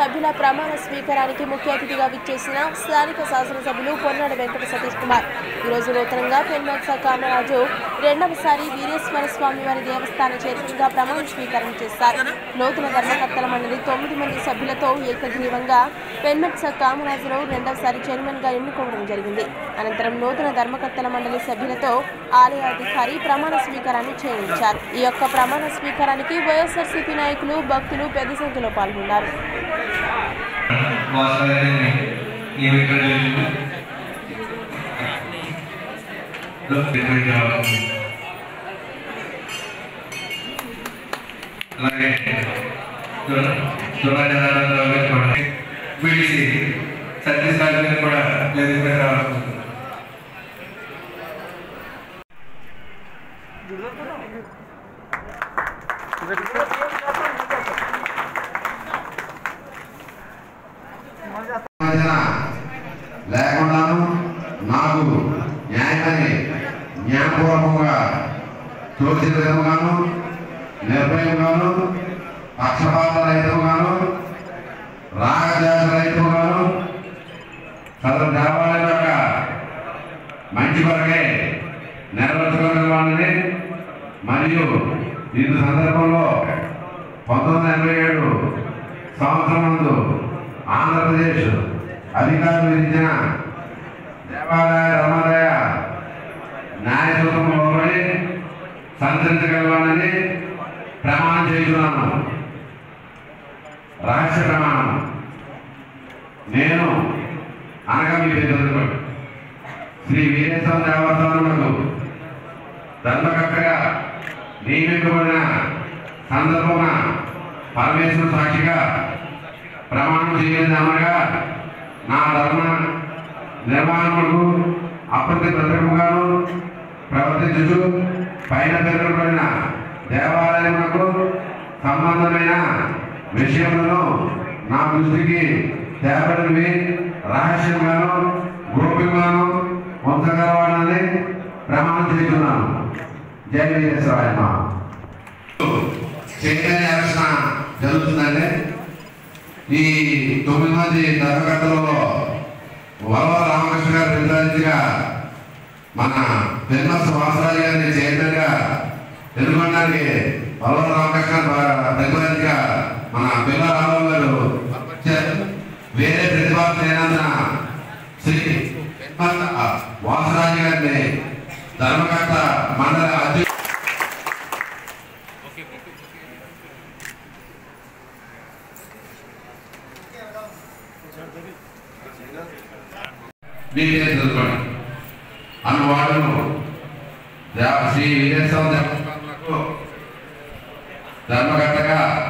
సభ్యుల ప్రమాణ స్వీకారానికి ముఖ్య అతిథిగా విచ్చేసిన స్థానిక శాసనసభ్యులు పొన్నాడు వెంకట సతీష్ కుమార్ ఈరోజు నూతనంగా పెన్మత్స కామరాజు రెండవసారి వీరేశ్వర స్వామి వారి దేవస్థాన చైర్మన్గా ప్రమాణ స్వీకారం చేస్తారు నూతన ధర్మకర్తల మండలి తొమ్మిది మంది సభ్యులతో ఏకగ్రీవంగా పెన్మత్స కామరాజును రెండవసారి చైర్మన్గా ఎన్నుకోవడం జరిగింది అనంతరం నూతన ధర్మకర్తల మండలి సభ్యులతో ఆలయ అధికారి ప్రమాణ స్వీకారాన్ని చేయించారు ఈ యొక్క ప్రమాణ స్వీకారానికి వైఎస్ఆర్సీపీ నాయకులు భక్తులు పెద్ద సంఖ్యలో పాల్గొన్నారు వాసనని నియమించడం జరిగింది అలాగే దురాచారాలు కూడా విడిసి సత్యసాధ్యం కూడా వేదికపై రావాలి మధ్యన లేకుండాను నాకు న్యాయమని న్యాయపూర్వకంగా తోచిన విధముగాను నిర్భయంగాను పక్షపాత రహితముగాను రాగజాత రహితముగాను సదరు దేవాలయం యొక్క మంచి కొరకే నెరవేర్చుకోగలవాలని మరియు ఇందు సందర్భంలో పంతొమ్మిది వందల ఎనభై ఏడు సంవత్సరం నందు ఆంధ్రప్రదేశ్ అధికారులు విధించిన దేవాలయ ధర్మాలయ న్యాయ సూత్రంలో లోబడి సంచరించగలవాలని ప్రమాణం చేస్తున్నాను రహస్య ప్రమాణం నేను అనగా మీ పేరు శ్రీ వీరేశ్వర దేవస్థానములకు ధర్మకర్తగా నియమించబడిన సందర్భమున పరమేశ్వర సాక్షిగా ప్రమాణం చేయలేదనగా నా ధర్మ నిర్వహణకు అప్రతి ప్రతిముగాను ప్రవర్తించుచు పైన పేర్కొనబడిన దేవాలయములకు సంబంధమైన విషయములను నా దృష్టికి తేబడినవి రహస్యంగాను గోప్యంగాను ఉంచగలవాడని ప్రమాణం చేస్తున్నాను జై వీరేశ్వరాయన చైతన్య అర్చన జరుగుతుందండి ఈ తొమ్మిది మంది ధర్మకర్తలలో వరవ రామకృష్ణ గారు ప్రతిపాదించగా మన పెన్మస్ వాసరాజు గారిని చైర్మన్గా ఎన్నుకోవడానికి వరవ రామకృష్ణ ప్రతిపాదించగా మన పిల్ల రామరావు గారు పంపించారు. వేరే ప్రతిపాదన లేనందున శ్రీ పెన్మస్ వాసరాజు గారిని ధర్మకర్త మండలి అధ్యక్షుడు మీరే చదువుకోండి అన్నవాడును దేవ శ్రీ వీరేశ్వర దేవస్థానాలకు ధర్మకర్తగా